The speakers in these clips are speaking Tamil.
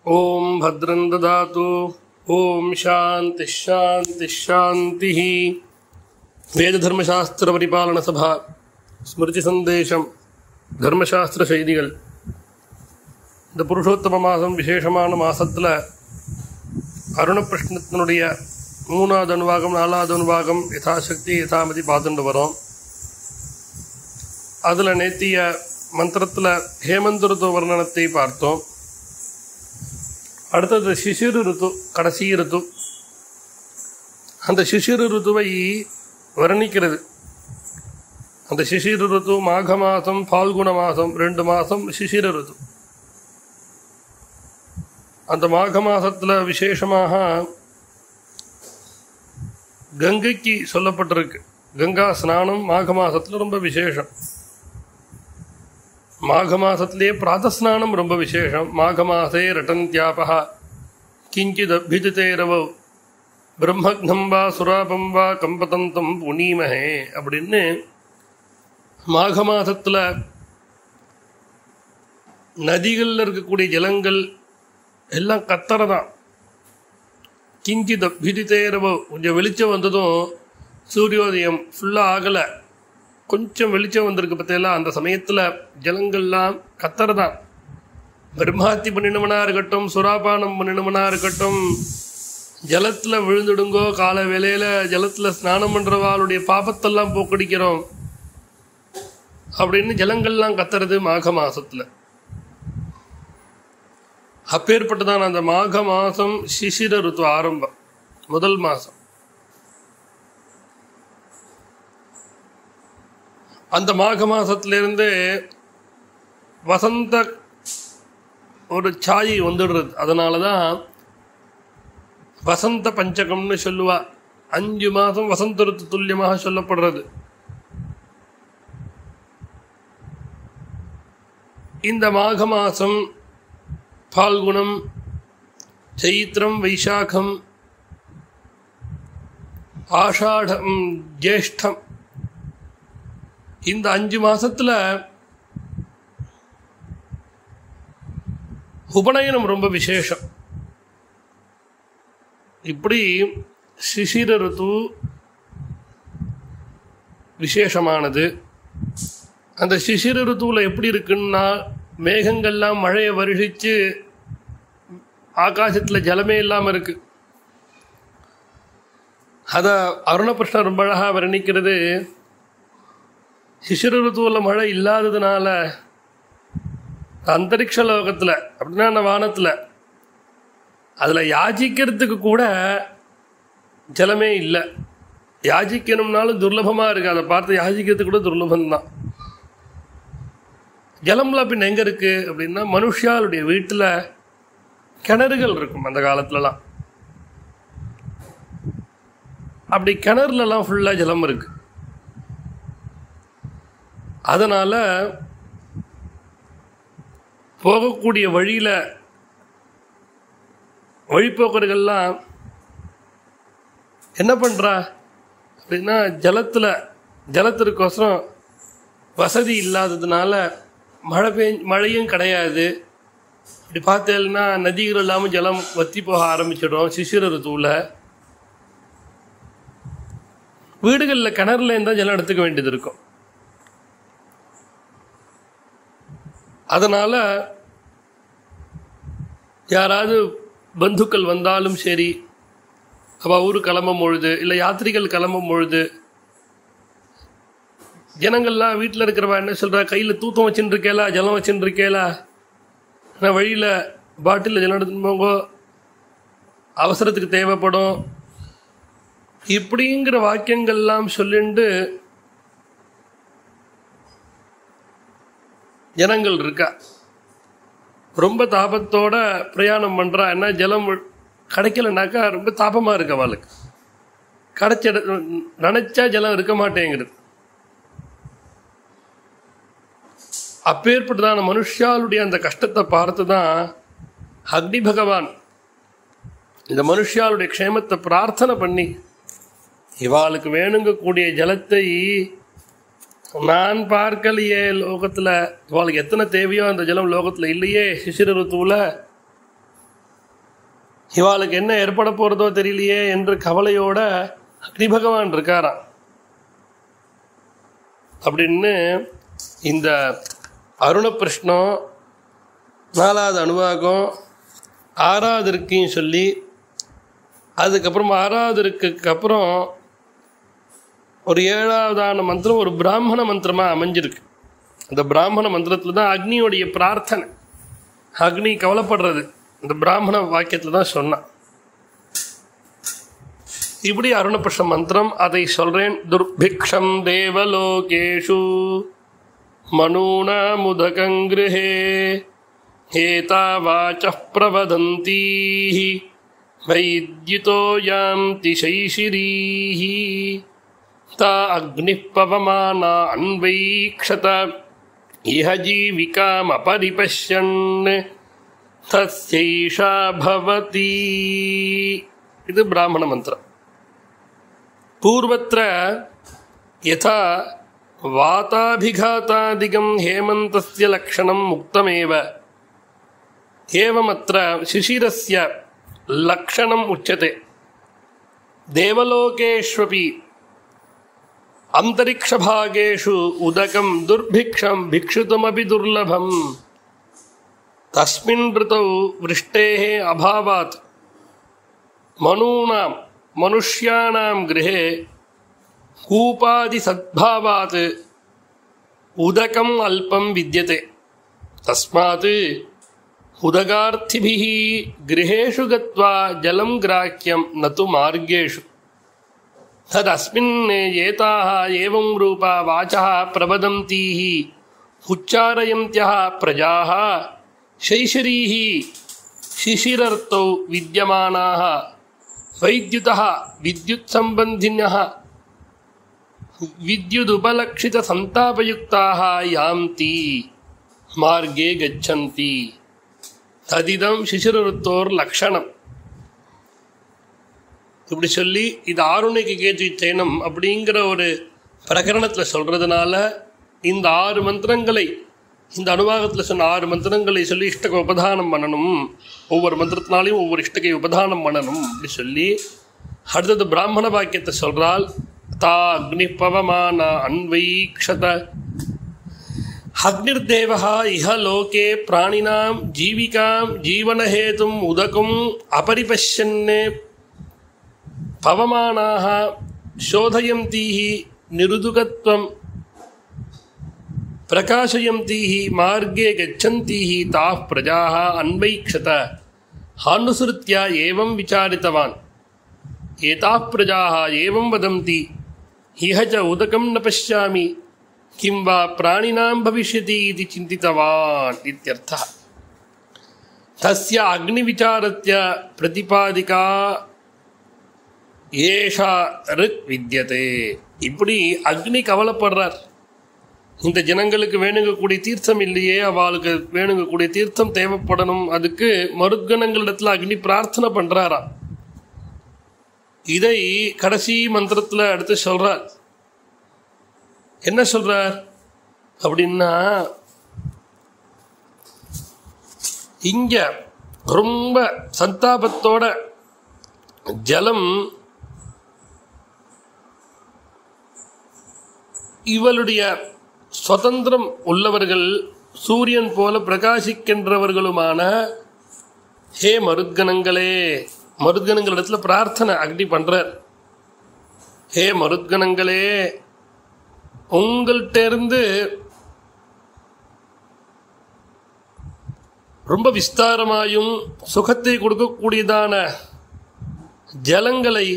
ॐ भद्रं ददातु ॐ शान्तिः शान्तिः शान्तिः வேததர்மசாஸ்திரபரிபாலனசபா ஸ்மிருதி சந்தேஷம் தர்மசாஸ்திர செய்திகள் இந்த புருஷோத்தம மாதம் விசேஷமான மாசத்தில் அருணபிரஷ்னத்தினுடைய மூணாவது அனுவாகம் நாலாவது அனுவாகம் யதாசக்தி யதாமதி பார்த்துட்டு வரோம் அதில் நேத்திய மந்திரத்தில் ஹேமந்த ருத்து வர்ணனத்தை பார்த்தோம் அடுத்தது சிசிறு ருத்து கடைசி ருத்து அந்த சிசிறு ருத்துவை வர்ணிக்கிறது அந்த சிசிறு ருத்து மாக மாதம் பால்குண மாதம் ரெண்டு மாதம் சிசிர ருத்து அந்த மாக மாசத்துல விசேஷமாக கங்கைக்கு சொல்லப்பட்டிருக்கு கங்கா ஸ்நானம் மாக மாசத்துல ரொம்ப விசேஷம் மாக மாசத்திலே பிராத்தஸ்நானம் ரொம்ப விசேஷம் மாக மாசே ரட்டந்தியாபா கிஞ்சித் அபிஜிதேரவ பிரம்மக்னம் வா சுராபம் வா கம்பதந்தம் புனீமஹே அப்படின்னு மாக மாசத்துல நதிகளில் இருக்கக்கூடிய ஜலங்கள் எல்லாம் கத்தறதான் கிஞ்சித் அபிஜிதேரவ கொஞ்சம் வெளிச்சம் வந்ததும் சூரியோதயம் ஃபுல்லாக ஆகலை கொஞ்சம் வெளிச்சம் வந்திருக்கு பார்த்தீங்களா அந்த சமயத்தில் ஜலங்கள்லாம் கத்தறதான் பிரம்மாத்தி பண்ணினவனா இருக்கட்டும் சுறாபானம் பண்ணினவனா இருக்கட்டும் ஜலத்தில் விழுந்துடுங்கோ கால வேலையில் ஜலத்தில் ஸ்நானம் பண்ணுறவாளுடைய பாபத்தெல்லாம் போக்கடிக்கிறோம் அப்படின்னு ஜலங்கள்லாம் கத்துறது மாக மாசத்தில் அப்பேற்பட்டதான் அந்த மாக மாதம் சிசிர ருத்து ஆரம்பம் முதல் மாதம் அந்த மாக மாசத்திலிருந்து வசந்த ஒரு சாயை வந்துடுறது அதனால தான் வசந்த பஞ்சகம்னு சொல்லுவா அஞ்சு மாதம் வசந்த ருத்து துல்லியமாக சொல்லப்படுறது இந்த மாக மாதம் பால்குணம் சைத்திரம் வைசாகம் ஆஷாடம் ஜேஷ்டம் இந்த அஞ்சு மாசத்துல உபநயனம் ரொம்ப விசேஷம் இப்படி சிசிர ருத்து விசேஷமானது அந்த சிசிர ருத்துவில் எப்படி இருக்குன்னா மேகங்கள்லாம் மழையை வருஷித்து ஆகாசத்தில் ஜலமே இல்லாமல் இருக்கு அதை அருணகிருஷ்ணன் ரொம்ப அழகாக வர்ணிக்கிறது சிசிர ருத்துவில் மழை இல்லாததுனால அந்தரிக்ஷ லோகத்தில் அப்படின்னா அந்த வானத்தில் அதில் யாச்சிக்கிறதுக்கு கூட ஜலமே இல்லை யாச்சிக்கணும்னாலும் துர்லபமாக இருக்குது அதை பார்த்து யாச்சிக்கிறதுக்கு கூட துர்லபம்தான் ஜலம்லாம் பின் எங்கே இருக்குது அப்படின்னா மனுஷாளுடைய வீட்டில் கிணறுகள் இருக்கும் அந்த காலத்துலலாம் அப்படி கிணறுலலாம் ஃபுல்லாக ஜலம் இருக்குது அதனால் போகக்கூடிய வழியில் வழிப்போக்கர்கள்லாம் என்ன பண்ணுறா அப்படின்னா ஜலத்தில் ஜலத்திற்கோசரம் வசதி இல்லாததுனால மழை பெய் மழையும் கிடையாது இப்படி பார்த்தேன்னா நதிகள் இல்லாமல் ஜலம் வத்தி போக ஆரம்பிச்சிடும் சிசிர ருத்துவில் வீடுகளில் கிணறுல இருந்தால் ஜலம் எடுத்துக்க வேண்டியது இருக்கும் அதனால் யாராவது பந்துக்கள் வந்தாலும் சரி அவள் ஊர் கிளம்பும் பொழுது இல்லை யாத்திரிகள் கிளம்பும் பொழுது ஜனங்கள்லாம் வீட்டில் இருக்கிறவா என்ன சொல்கிறா கையில் தூத்தம் வச்சுட்டு இருக்கேலா ஜலம் வச்சுட்டு இருக்கேலா நான் வழியில் பாட்டிலில் ஜலம் எடுத்துன்னு போங்க அவசரத்துக்கு தேவைப்படும் இப்படிங்கிற வாக்கியங்கள்லாம் சொல்லிண்டு ஜனங்கள் இருக்கா ரொம்ப தாபத்தோட பிரயாணம் பண்ணுறா என்ன ஜலம் கிடைக்கலனாக்கா ரொம்ப தாபமாக இருக்கு அவளுக்கு கிடைச்ச நினச்சா ஜலம் இருக்க மாட்டேங்கிறது அப்பேற்பட்டதான மனுஷாளுடைய அந்த கஷ்டத்தை பார்த்து தான் அக்னி பகவான் இந்த மனுஷாளுடைய க்ஷேமத்தை பிரார்த்தனை பண்ணி இவாளுக்கு வேணுங்கக்கூடிய ஜலத்தை நான் பார்க்கலையே லோகத்தில் இவாளுக்கு எத்தனை தேவையோ அந்த ஜலம் லோகத்தில் இல்லையே சிசிர ருத்துவில் இவாளுக்கு என்ன ஏற்பட போகிறதோ தெரியலையே என்று கவலையோட அக்னி பகவான் இருக்காராம் அப்படின்னு இந்த அருணபிருஷ்ணம் நாலாவது அணுவாகம் ஆறாவது இருக்கையும் சொல்லி அதுக்கப்புறம் ஆறாவது இருக்குக்கு அப்புறம் ஒரு ஏழாவதான மந்திரம் ஒரு பிராமண மந்திரமாக அமைஞ்சிருக்கு அந்த பிராமண மந்திரத்தில் தான் அக்னியோடைய பிரார்த்தனை அக்னி கவலைப்படுறது இந்த பிராமண வாக்கியத்தில் தான் சொன்னான் இப்படி அருணபுஷ மந்திரம் அதை சொல்றேன் துர்பிக்ஷம் தேவலோகேஷு மனூனாமுதகங்கிருஹே ஏதா வாச்ச பிரவதந்தீ வைத்யுதோ யாந்தி சைஷிரீः ता अग्निः पवमाना अन्वैक्षत इह जीविकामपरिपश्यन् तस्यैषा भवति இது பிராமண மந்திரம் பூர்வத்திர யதா வாதாபிகாத்தாதிகம் ஹேமந்தஸ்ய லக்ஷணம் முக்தமேவ एवमत्र शिशिरस्य लक्षणम् उच्यते देवलोकेष्वपि अन्तरिक्षभागेषु उदकं दुर्भिक्षं भिक्षुतमपि दुर्लभम् तस्मिन् ऋतौ वृष्टेः अभावात् मनूनां मनुष्याणां गृहे कूपादिसद्भावात् उदकम् अल्पं विद्यते तस्मात् उदगार्थिभिः गृहेषु गत्वा जलं ग्राह्यं न तु मार्गेषु तदस्मिन् एताः एवं रूपा वाचः प्रवदन्तीः उच्चारयन्त्यः प्रजाः शैशरीः शिशिरर्तौ विद्यमानाः वैद्युतः विद्युत्सम्बन्धिनः विद्युदुपलक्षितसन्तापयुक्ताः यान्ति मार्गे गच्छन्ति ததிதம் சிசிரருத்தோர் லக்ஷணம் இப்படி சொல்லி இது ஆருணிக்கு கேஜி சேனம் அப்படிங்கிற ஒரு பிரகரணத்தில் சொல்றதுனால இந்த ஆறு மந்திரங்களை இந்த அனுவாகத்தில் சொன்ன ஆறு மந்திரங்களை சொல்லி இஷ்டக உபதானம் பண்ணணும் ஒவ்வொரு மந்திரத்தினாலையும் ஒவ்வொரு இஷ்டகை உபதானம் பண்ணணும் அப்படி சொல்லி அடுத்தது பிராமண வாக்கியத்தை சொல்றால் தா அக்னி பவமான அன்வைக்ஷத अग्निर्देवः इह लोके प्राणिनां जीविकां जीवनहेतुम् उदकम् अपरिपश्यन् पवमानाः शोधयन्तीः निरुदुकत्वं प्रकाशयन्तीः मार्गे गच्छन्तीः ताः प्रजाः अन्वैक्षत अनुसृत्य एवं विचारितवान् एताः प्रजाः एवं वदन्ति इह च उदकं न पश्यामि किं वा प्राणिनां भविष्यति इति चिन्तितवान् इत्यर्थः तस्य अग्निविचारस्य प्रतिपादिका ஏஷா ரிக் வித்தியதே இப்படி அக்னி கவலைப்படுறார் இந்த ஜனங்களுக்கு வேணுங்கக்கூடிய தீர்த்தம் இல்லையே அவளுக்கு வேணுங்கக்கூடிய தீர்த்தம் தேவைப்படணும் அதுக்கு மருத்கணங்களிடத்துல அக்னி பிரார்த்தனை பண்றாராம் இதை கடைசி மந்திரத்துல அடுத்து சொல்றார் என்ன சொல்றார் அப்படின்னா இங்க ரொம்ப சந்தாபத்தோட ஜலம் இவளுடைய சுதந்திரம் உள்ளவர்கள் சூரியன் போல பிரகாசிக்கின்றவர்களுமான ஹே மருத்கணங்களே மருத்கணங்களிடத்துல பிரார்த்தனை அக்னி பண்றார் ஹே மருத்கணங்களே உங்கள்கிட்ட இருந்து ரொம்ப விஸ்தாரமாயும் சுகத்தை கொடுக்கக்கூடியதான ஜலங்களை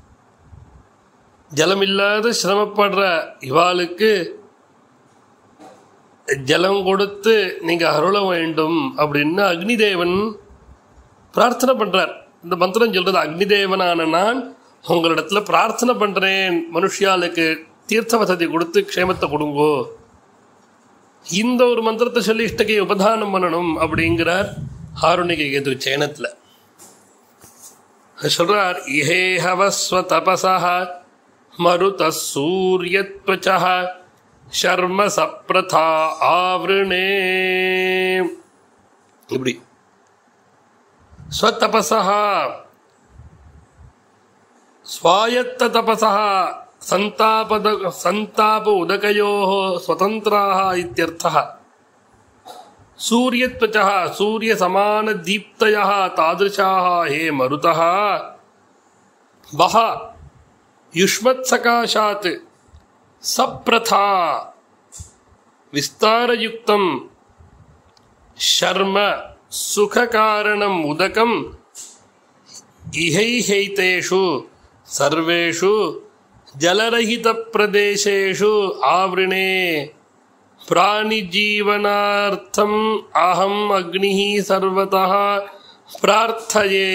ஜலமில்லாத சிரமப்படுற இவாளுக்கு ஜலம் கொடுத்து நீங்க அருள வேண்டும் அப்படின்னு அக்னிதேவன் பிரார்த்தனை பண்றார் இந்த மந்திரம் சொல்றது அக்னிதேவனான நான் உங்களிடத்துல பிரார்த்தனை பண்றேன் மனுஷியாளுக்கு தீர்த்த வசதி கொடுத்து க்ஷேமத்தை கொடுங்கோ இந்த ஒரு மந்திரத்தை சொல்லி இஷ்டகை உபதானம் பண்ணணும் அப்படிங்கிறார் ஆருணிகை எது சேனத்துல சொல்றார் இஹே ஹவஸ்வ தபசா மருத சூரியத்வச்ச ஷர்ம சப்ரதா ஆவருணே இப்படி ஸ்வத்தபசः स्वायत्ततपसः सन्तापद सन्ताप उदकयोः स्वतन्त्राः इत्यर्थः सूर्यत्वचः सूर्यसमानदीप्तयः तादृशाः हे मरुतः वः युष्मत्सकाशात् सप्रथा विस्तारयुक्तं शर्म सुखकारणम् उदकम् इहैहैतेषु सर्वेषु जलरहितप्रदेशेषु आवृणे प्राणिजीवनार्थम् अहम् अग्निः सर्वतः प्रार्थये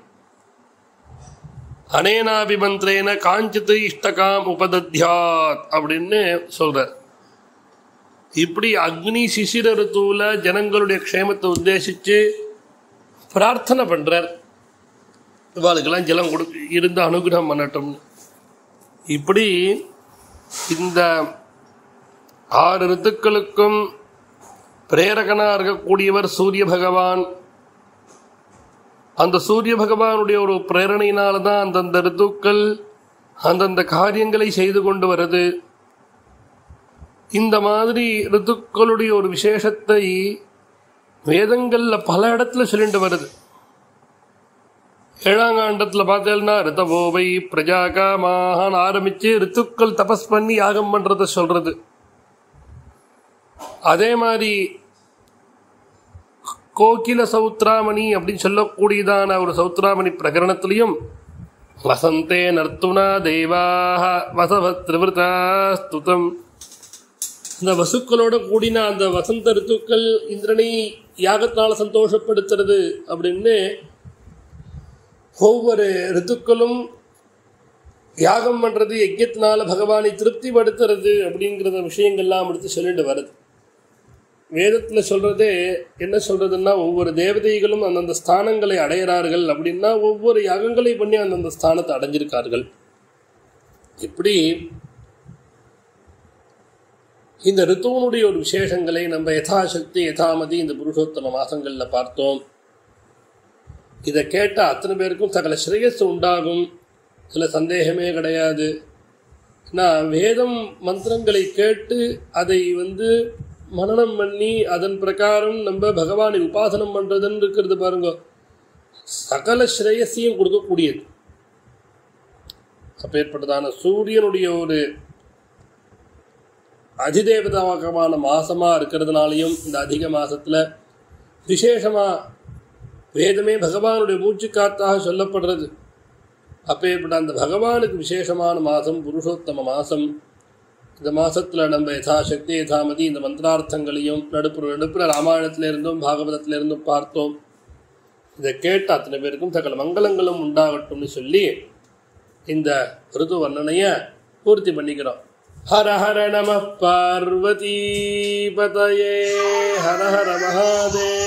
அனேனாபி மந்திரேன காஞ்சித்து இஷ்டகாம் உபதத்யாத் அப்படின்னு சொல்றார் இப்படி அக்னி சிசிர ருத்துவில் ஜனங்களுடைய க்ஷேமத்தை உத்தேசித்து பிரார்த்தனை பண்றார் இவாளுக்கெல்லாம் ஜலம் கொடு இருந்து அனுகிரகம் பண்ணட்டும்னு இப்படி இந்த ஆறு ரித்துக்களுக்கும் பிரேரகனாக இருக்கக்கூடியவர் சூரிய பகவான் அந்த சூரிய பகவானுடைய ஒரு பிரேரணையினால தான் அந்தந்த ரித்துக்கள் அந்தந்த காரியங்களை செய்து கொண்டு வருது இந்த மாதிரி ரித்துக்களுடைய ஒரு விசேஷத்தை வேதங்களில் பல இடத்துல சொல்லிட்டு வருது ஏழாம் காண்டத்தில் பார்த்தேன்னா ரித்தவோவை பிரஜாகாமான்னு ஆரம்பித்து ரித்துக்கள் தபஸ் பண்ணி யாகம் பண்ணுறத சொல்கிறது அதே மாதிரி கோகில சௌத்ராமணி அப்படின்னு சொல்லக்கூடியதான ஒரு சௌத்ராமணி பிரகரணத்திலையும் வசந்தே நர்த்துனா தேவாக வசவத் திரிவிருதா ஸ்துதம் இந்த வசுக்களோட கூடின அந்த வசந்த ரித்துக்கள் இந்திரனை யாகத்தினால சந்தோஷப்படுத்துறது அப்படின்னு ஒவ்வொரு ரித்துக்களும் யாகம் பண்ணுறது யஜ்யத்தினால பகவானை திருப்திப்படுத்துறது அப்படிங்கிற விஷயங்கள்லாம் எடுத்து சொல்லிட்டு வருது வேதத்தில் சொல்கிறதே என்ன சொல்கிறதுன்னா ஒவ்வொரு தேவதைகளும் அந்தந்த ஸ்தானங்களை அடையிறார்கள் அப்படின்னா ஒவ்வொரு யாகங்களை பண்ணி அந்தந்த ஸ்தானத்தை அடைஞ்சிருக்கார்கள் இப்படி இந்த ரித்துவனுடைய ஒரு விசேஷங்களை நம்ம யதாசக்தி யதாமதி இந்த புருஷோத்தம மாதங்களில் பார்த்தோம் இதை கேட்ட அத்தனை பேருக்கும் சகல ஸ்ரேயஸ் உண்டாகும் சில சந்தேகமே கிடையாது நான் வேதம் மந்திரங்களை கேட்டு அதை வந்து மனனம் பண்ணி அதன் பிரகாரம் நம்ம பகவானை உபாசனம் பண்ணுறதுன்னு இருக்கிறது பாருங்க சகல ஸ்ரேயஸையும் கொடுக்கக்கூடியது அப்பேற்பட்டதான சூரியனுடைய ஒரு அதிதேவதாக்கமான மாசமாக இருக்கிறதுனாலையும் இந்த அதிக மாசத்தில் விசேஷமாக வேதமே பகவானுடைய மூச்சு காத்தாக சொல்லப்படுறது அப்பேற்பட்ட அந்த பகவானுக்கு விசேஷமான மாதம் புருஷோத்தம மாதம் இந்த மாதத்தில் நம்ம யதாசக்தி யதாமதி இந்த மந்திரார்த்தங்களையும் நடுப்புற நடுப்புற ராமாயணத்துல இருந்தும் பாகவதத்துல இருந்தும் பார்த்தோம் இதை கேட்ட அத்தனை பேருக்கும் சகல மங்களங்களும் உண்டாகட்டும்னு சொல்லி இந்த ருது வர்ணனையை பூர்த்தி பண்ணிக்கிறோம் ஹர ஹர நம பார்வதி பதயே ஹர ஹர மகாதேவ